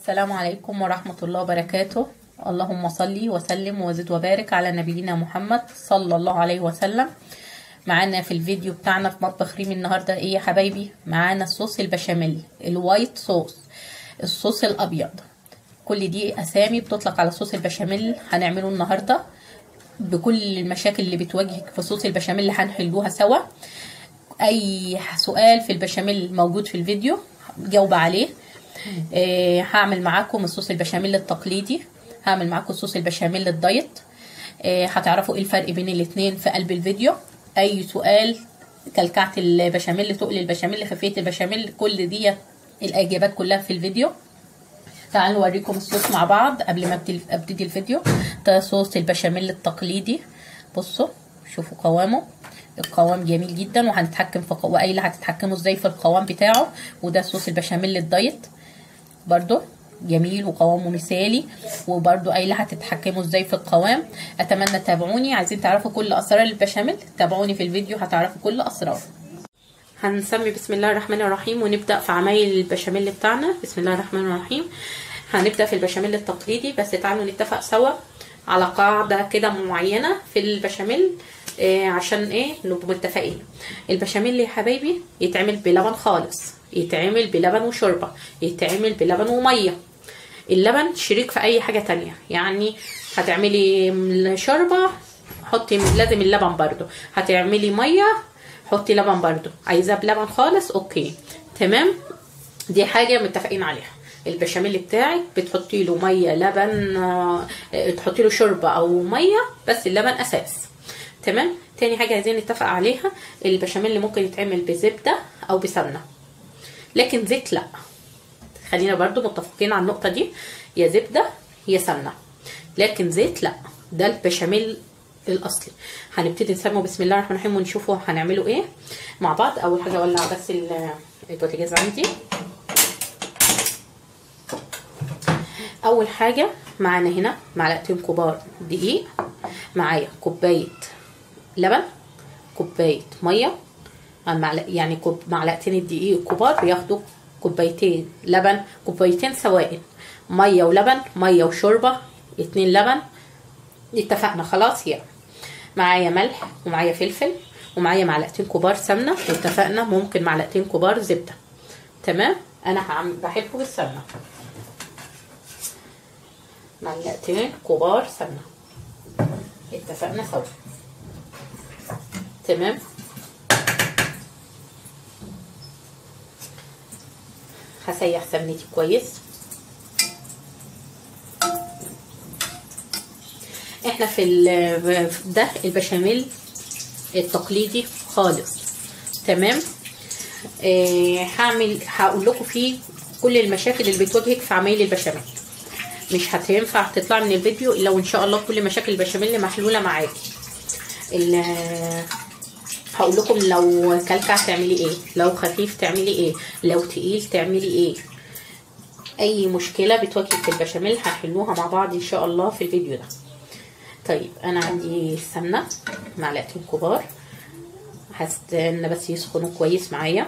السلام عليكم ورحمة الله وبركاته اللهم صل وسلم وزد وبارك على نبينا محمد صلى الله عليه وسلم معانا في الفيديو بتاعنا في مطبخ ريمي النهاردة ايه يا حبايبي معانا الصوص البشاميل الوايت صوص الصوص الابيض كل دي اسامي بتطلق على صوص البشاميل هنعمله النهاردة بكل المشاكل اللي بتواجهك في صوص البشاميل اللي هنحلوها سوا اي سؤال في البشاميل موجود في الفيديو جاوب عليه إيه هعمل معاكم الصوص البشاميل التقليدي هعمل معاكم صوص البشاميل الدايت إيه هتعرفوا ايه الفرق بين الاتنين في قلب الفيديو اي سؤال كلكعة البشاميل تقل البشاميل خفية البشاميل كل دي الاجابات كلها في الفيديو تعالوا نوريكم الصوص مع بعض قبل ما ابتدي الفيديو ده صوص البشاميل التقليدي بصوا شوفوا قوامه القوام جميل جدا وهنتحكم في وقايله هتتحكموا ازاي في القوام بتاعه وده صوص البشاميل الدايت برضو جميل وقوامه مثالي وبرضو قايله هتتحكموا ازاي في القوام اتمنى تتابعوني عايزين تعرفوا كل اسرار البشاميل تابعوني في الفيديو هتعرفوا كل اسراره هنسمي بسم الله الرحمن الرحيم ونبدا في عمايل البشاميل بتاعنا بسم الله الرحمن الرحيم هنبدا في البشاميل التقليدي بس تعالوا نتفق سوا على قاعده كده معينه في البشاميل إيه عشان ايه نبقى متفقين البشاميل يا حبايبي يتعمل بلبن خالص يتعمل بلبن وشوربه يتعمل بلبن وميه اللبن شريك في اي حاجه تانية يعني هتعملي شوربه حطي لازم اللبن برضو هتعملي ميه حطي لبن برضو عايزاه بلبن خالص اوكي تمام دي حاجه متفقين عليها البشاميل بتاعك بتحطي له ميه لبن تحطي له شوربه او ميه بس اللبن اساس تمام تاني حاجه عايزين نتفق عليها البشاميل اللي ممكن يتعمل بزبده او بسمنه لكن زيت لا خلينا برضو متفقين على النقطه دي يا زبده يا سمنه لكن زيت لا ده البشاميل الاصلي هنبتدي نسميه بسم الله الرحمن الرحيم ونشوفه هنعمله ايه مع بعض اول حاجه اولع بس البوتاجاز عندي اول حاجه معانا هنا معلقتين كبار دقيق معايا كوبايه لبن كوبايه ميه يعني كوب معلقتين الدقيق الكبار بياخدوا كوبايتين لبن كوبايتين سوائل ميه ولبن ميه وشوربه اتنين لبن اتفقنا خلاص يعني معايا ملح ومعايا فلفل ومعايا معلقتين كبار سمنه واتفقنا ممكن معلقتين كبار زبده تمام انا هعمل بحبه بالسمنه معلقتين كبار سمنه اتفقنا سوا تمام هسيح سمنتي كويس احنا في ده البشاميل التقليدي خالص تمام آه هعمل هقول لكم فيه كل المشاكل اللي بتواجهك في عمايل البشاميل مش هتنفع تطلع من الفيديو الا وان شاء الله كل مشاكل البشاميل محلوله معاكي هقول لكم لو كلكع تعملي ايه لو خفيف تعملي ايه لو تقيل تعملي ايه اي مشكله بتواجهك في البشاميل هنحلوها مع بعض ان شاء الله في الفيديو ده طيب انا عندي السمنه معلقتين كبار هستنى بس يسخنوا كويس معايا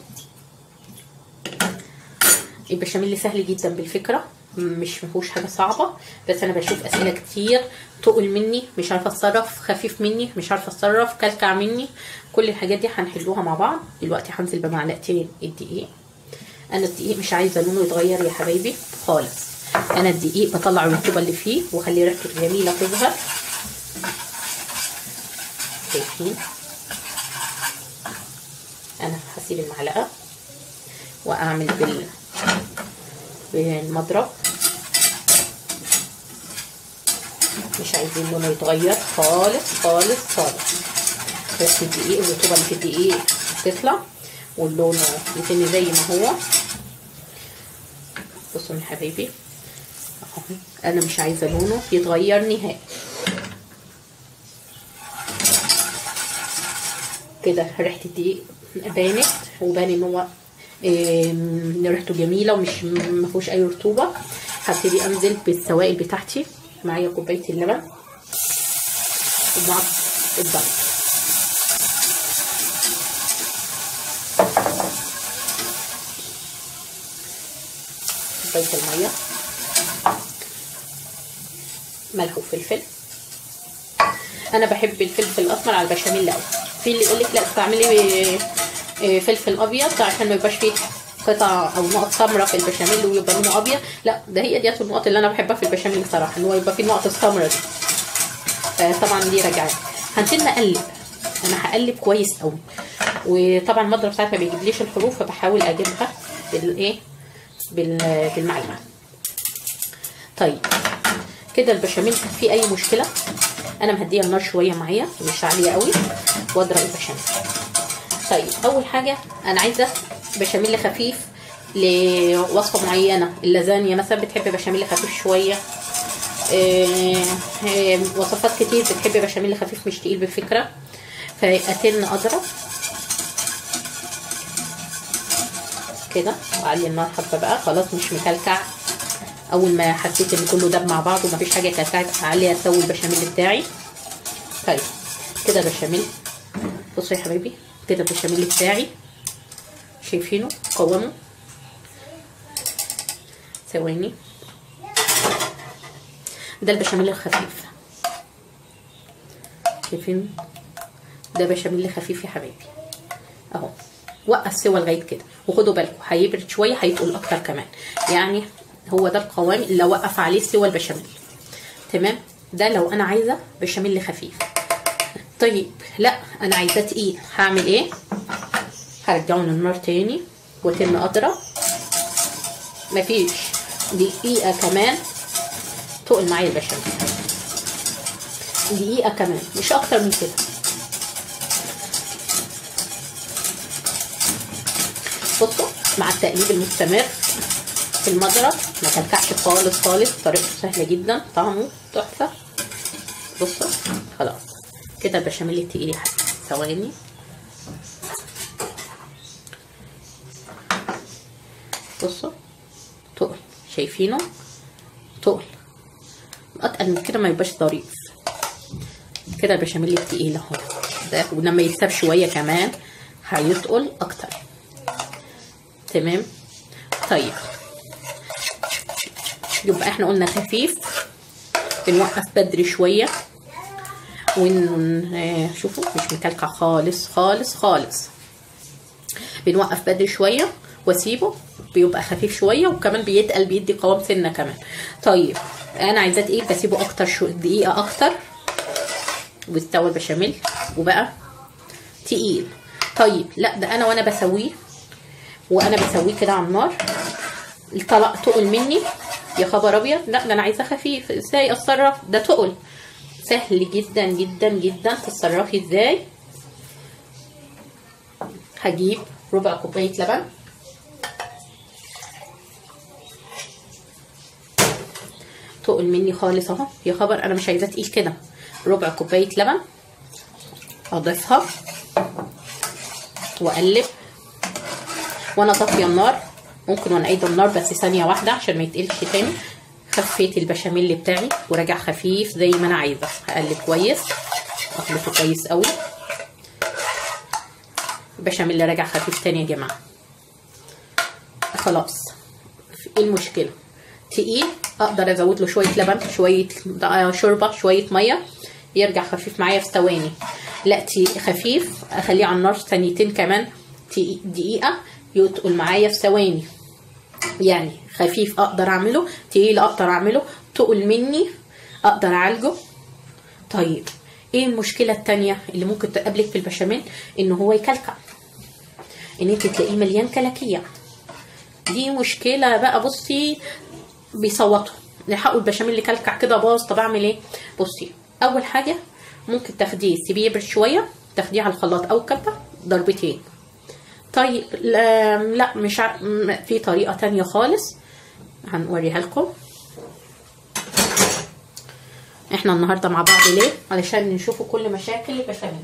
البشاميل سهل جدا بالفكره مش مفيهوش حاجه صعبه بس انا بشوف اسئله كتير تقل مني مش عارفه اتصرف خفيف مني مش عارفه اتصرف كلكع مني كل الحاجات دي هنحلوها مع بعض دلوقتي هنزل بمعلقتين الدقيق انا الدقيق مش عايزه لونه يتغير يا حبايبي خالص انا الدقيق بطلع الرطوبه اللي فيه واخلي ريحته جميله تظهر شايفين انا هسيب المعلقه واعمل بال بالمضرب مش عايزين لونه يتغير خالص خالص خالص بس الدقيق الرطوبه اللي في الدقيق تطلع واللون يتم زي ما هو بصوا يا حبايبي انا مش عايزه لونه يتغير نهائي كده ريحه الدقيق بانت وبان ان هو ريحته جميله ومش ما فيهوش اي رطوبه هبتدي انزل بالسوائل بتاعتي معايا كوبايه اللبن ومع الضغط شويه الميه ملح وفلفل انا بحب الفلفل الاسمر على البشاميل قوي في اللي يقول لك لا استعملي فلفل ابيض عشان ما يبقاش فيه قطع او نقط سمراء في البشاميل ويبقى لونه ابيض لا ده هي ديت النقط اللي انا بحبها في البشاميل بصراحه ان هو يبقى فيه النقط السمراء دي طبعا دي رجعت هنبتدي نقلب انا هقلب كويس قوي وطبعا المضرب ساعات ما بيجيبليش الحروف فبحاول اجيبها بالايه بالمعلقه طيب كده البشاميل فيه اي مشكله انا مهديه النار شويه معايا مش عاليه قوي واضرب البشاميل طيب اول حاجه انا عايزه بشاميل خفيف لوصفه معينه اللازانيا مثلا بتحب بشاميل خفيف شويه إيه إيه وصفات كتير بتحب بشاميل خفيف مش تقيل بفكره فاتن اضرب كده واعلي النار حبه بقى خلاص مش مكلكع اول ما حسيت ان كله داب مع بعض ومفيش حاجه كلكعت اعلي اسوي البشاميل بتاعي طيب كده البشاميل بصوا يا حبايبي كده البشاميل بتاعي شايفينه قوامه ثواني ده البشاميل الخفيف شايفين ده بشاميل خفيف يا حبايبي اهو وقف سوا لغايه كده وخدوا بالكم هيبرد شويه هيتقل اكتر كمان يعني هو ده القوام اللي اوقف عليه سوا البشاميل تمام ده لو انا عايزه بشاميل خفيف طيب لا انا عايزاه تقيل هعمل ايه هرجعه للنار تاني واتم اضرب مفيش دقيقه كمان تقل معايا البشاميل دقيقه كمان مش اكتر من كده بصوا مع التقليب المستمر في المضرب ما كلكعش خالص خالص طريقته سهله جدا طعمه تحفه بصوا خلاص كده البشاميل التقيل يا حبيبي ثواني بصوا تقل شايفينه تقل اتقل من كده ما يبقاش ظريف كده البشاميل التقيل اهو ده ولما يتساب شويه كمان هيتقل اكتر تمام طيب يبقى احنا قلنا خفيف بنوقف بدري شويه ون شوفوا مش مكلكع خالص خالص خالص بنوقف بدري شويه واسيبه بيبقى خفيف شويه وكمان بيتقل بيدي قوام سنه كمان طيب انا عايزاه تقيل بسيبه اكتر شو دقيقه اكتر واستوى البشاميل وبقى تقيل طيب لا ده انا وانا بسويه وانا بسويه كده على النار الطلاق تقل مني يا خبر ابيض لا ده انا عايزاه خفيف ازاي اتصرف ده تقل سهل جدا جدا جدا تتصرفي ازاي هجيب ربع كوبايه لبن تقل مني خالص اهو يا خبر انا مش عايزاه تقيل كده ربع كوبايه لبن اضيفها واقلب وانا طافيه النار ممكن وانا قايده النار بس ثانيه واحده عشان ما يتقلش تاني خفيت البشاميل بتاعي ورجع خفيف زي ما انا عايزه هقلب كويس اخلطه كويس قوي البشاميل رجع خفيف تاني يا جماعه خلاص ايه المشكله تقيل اقدر ازود له شويه لبن شويه شوربه شويه ميه يرجع خفيف معايا في ثواني لا خفيف اخليه على النار ثانيتين كمان دقيقه يتقل معايا في ثواني يعني خفيف اقدر اعمله تقيل اقدر اعمله تقل مني اقدر اعالجه طيب ايه المشكله التانية اللي ممكن تقابلك في البشاميل ان هو يكلكع ان انت تلاقيه مليان كلاكيع دي مشكله بقى بصي بيصوتوا لحقوا البشاميل اللي كلكع كده باظ طب اعمل ايه بصي اول حاجه ممكن تاخديه تسيبيه يبرد شويه تاخديه على الخلاط او كبه ضربتين طيب لا, لا مش ع... في طريقه تانية خالص هنوريها لكم احنا النهارده مع بعض ليه علشان نشوفوا كل مشاكل البشاميل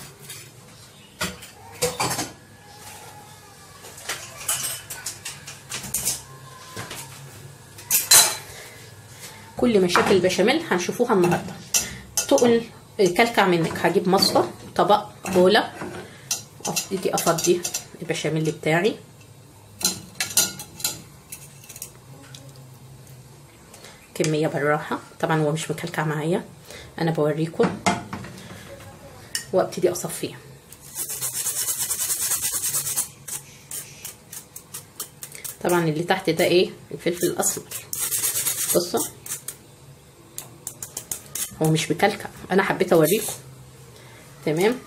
كل مشاكل البشاميل هنشوفوها النهارده تقل كلكع منك هجيب مصفى طبق بوله ابتدي افضي البشاميل بتاعي كميه بالراحه طبعا هو مش مكلكع معايا انا بوريكم وابتدي اصفيه طبعا اللي تحت ده ايه الفلفل الاسمر بصوا هو مش مكلكع انا حبيت اوريكم تمام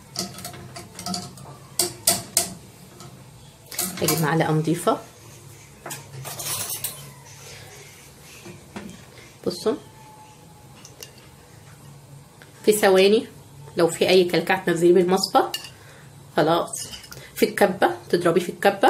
اجيب معلقه نضيفه بصوا في ثواني لو في اي كلكعه تنزليه بالمصفى خلاص في الكبه تضربيه في الكبه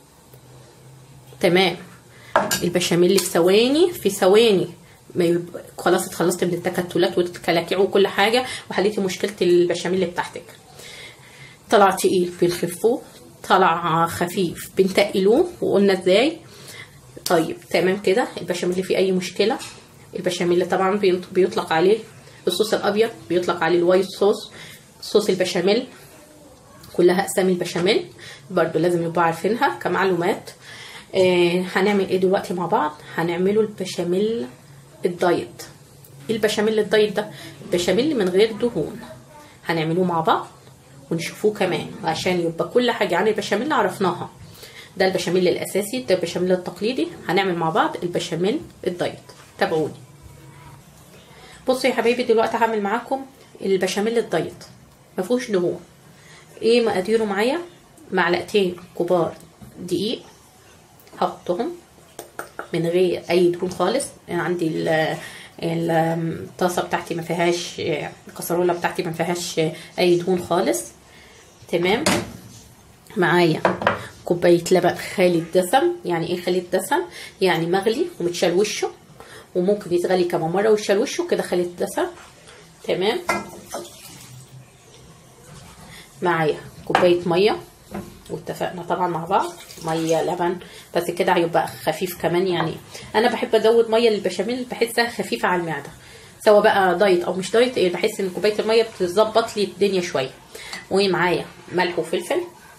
تمام البشاميل في ثواني في ثواني ما يب... خلاص اتخلصت من التكتلات والكلاكيع وكل حاجه وحليتي مشكله البشاميل بتاعتك طلع تقيل بنخفوه طلع خفيف بنتقلوه وقلنا ازاي طيب تمام كده البشاميل فيه اي مشكله البشاميل طبعا بيطلق عليه الصوص الابيض بيطلق عليه الوايت صوص صوص البشاميل كلها اسامي البشاميل برضو لازم يبقوا عارفينها كمعلومات آه هنعمل ايه دلوقتي مع بعض هنعمله البشاميل الدايت البشاميل الدايت ده البشاميل من غير دهون هنعملوه مع بعض ونشوفوه كمان عشان يبقى كل حاجه عن البشاميل عرفناها ده البشاميل الاساسي ده البشاميل التقليدي هنعمل مع بعض البشاميل الدايت تابعوني بصوا يا حبايبي دلوقتي هعمل معاكم البشاميل الدايت ما فيهوش دهون ايه مقاديره معايا معلقتين كبار دقيق هحطهم من غير اي دهون خالص يعني عندي الطاسه بتاعتي ما فيهاش الكسرونه بتاعتي ما فيهاش اي دهون خالص تمام معايا كوبايه لبن خالي الدسم يعني ايه خالي الدسم يعني مغلي ومتشال وشه وممكن يتغلي كمان مره ويتشال وشه كده خالي الدسم تمام معايا كوبايه ميه واتفقنا طبعا مع بعض ميه لبن بس كده هيبقى خفيف كمان يعني انا بحب ازود ميه للبشاميل بحسها خفيفه على المعده سواء بقى دايت او مش دايت ايه بحس ان كوبايه الميه بتظبط لي الدنيا شويه ومعايا ملح وفلفل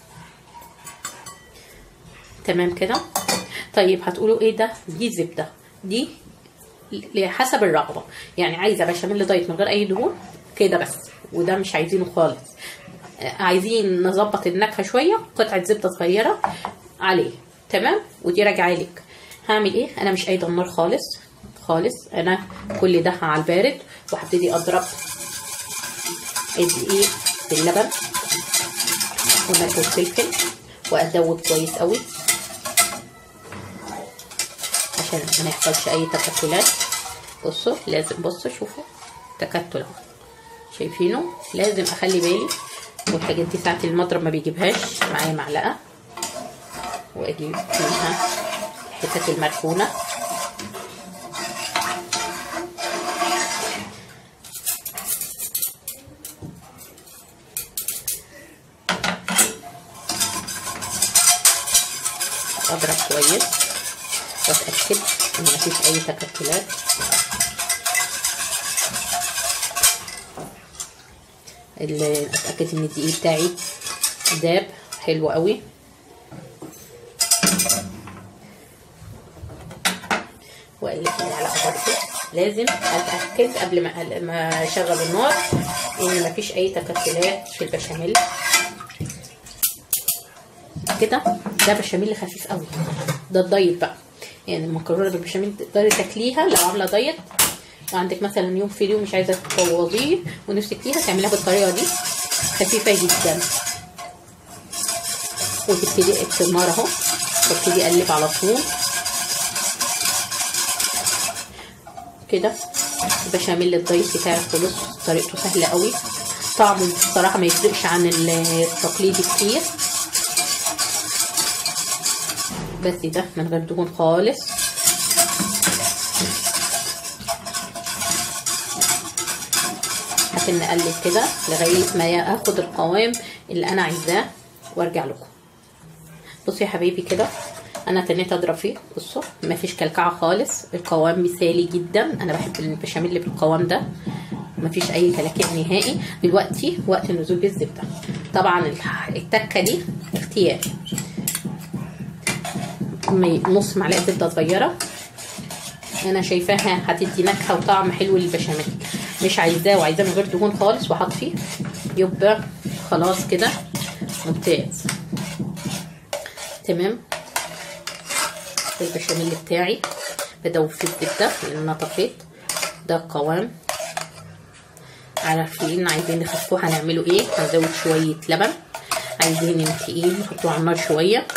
تمام كده طيب هتقولوا ايه ده دي زبده دي حسب الرغبه يعني عايزه بشاميل دايت من غير اي دهون كده بس وده مش عايزينه خالص عايزين نظبط النكهه شويه قطعه زبده صغيره عليه تمام ودي راجعه لك هعمل ايه انا مش قايده النار خالص خالص انا كل ده على البارد وهبتدي اضرب الدقيق باللبن وملح والفلفل وادوب كويس قوي عشان ما يحصلش اي تكتلات بصوا لازم بصوا شوفوا تكتل اهو شايفينه لازم اخلي بالي والحاجات دي ساعة المضرب ما بيجيبهاش معايا معلقة واجيب منها الحتت المركونة اضرب كويس واتاكد ان مفيش اي تكتلات اتاكد ان الدقيق بتاعي داب حلو قوي واقلب المعلقه برضه لازم اتاكد قبل ما ما اشغل النار ان مفيش اي تكتلات في البشاميل كده ده بشاميل خفيف قوي ده الدايت بقى يعني المكرونه بالبشاميل تقدري تاكليها لو عامله دايت وعندك مثلا يوم في اليوم مش عايزه تبوظيه ونفسك فيها تعمليها بالطريقه دي خفيفه جدا وتبتدي النار اهو وابتدي اقلب على طول كده البشاميل الدايت بتاعي خلص طريقته سهله قوي طعمه بصراحه ما يفرقش عن التقليدي كتير بس ده من غير دهون خالص ممكن نقلب كده لغايه ما اخد القوام اللي انا عايزاه وارجع لكم بصوا يا حبايبي كده انا تنيت اضرب فيه بصوا مفيش كلكعه خالص القوام مثالي جدا انا بحب البشاميل اللي بالقوام ده مفيش اي كلاكيع نهائي دلوقتي وقت النزول بالزبده طبعا التكه دي اختياري نص معلقه زبده صغيره انا شايفاها هتدي نكهه وطعم حلو للبشاميل مش عايزاه وعايزاه من غير دهون خالص واحط فيه يبقى خلاص كده ممتاز تمام البشاميل بتاعي بدوب فيه الزبده لان انا طفيت ده القوام عارفين عايزين نخفوه هنعمله ايه هنزود شويه لبن عايزين تقيل نحطه على النار شويه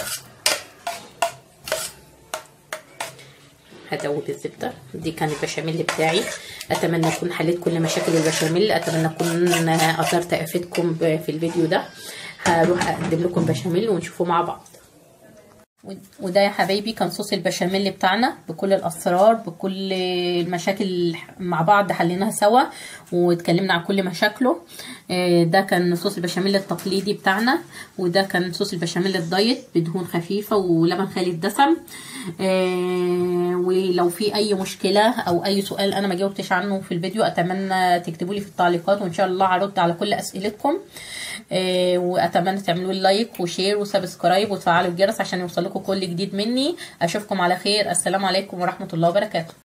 هدوب الزبده دي كان البشاميل بتاعي اتمنى اكون حليت كل مشاكل البشاميل اتمنى اكون اثرت افيدكم في الفيديو ده هروح اقدم لكم بشاميل ونشوفه مع بعض وده يا حبايبي كان صوص البشاميل بتاعنا بكل الاسرار بكل المشاكل مع بعض حليناها سوا واتكلمنا عن كل مشاكله ده كان صوص البشاميل التقليدي بتاعنا وده كان صوص البشاميل الدايت بدهون خفيفه ولبن خالي الدسم ولو في اي مشكله او اي سؤال انا ما جاوبتش عنه في الفيديو اتمنى تكتبوا لي في التعليقات وان شاء الله هرد على كل اسئلتكم واتمنى تعملوا لي لايك وشير وسبسكرايب وتفعلوا الجرس عشان يوصل لكم كل جديد مني اشوفكم على خير السلام عليكم ورحمه الله وبركاته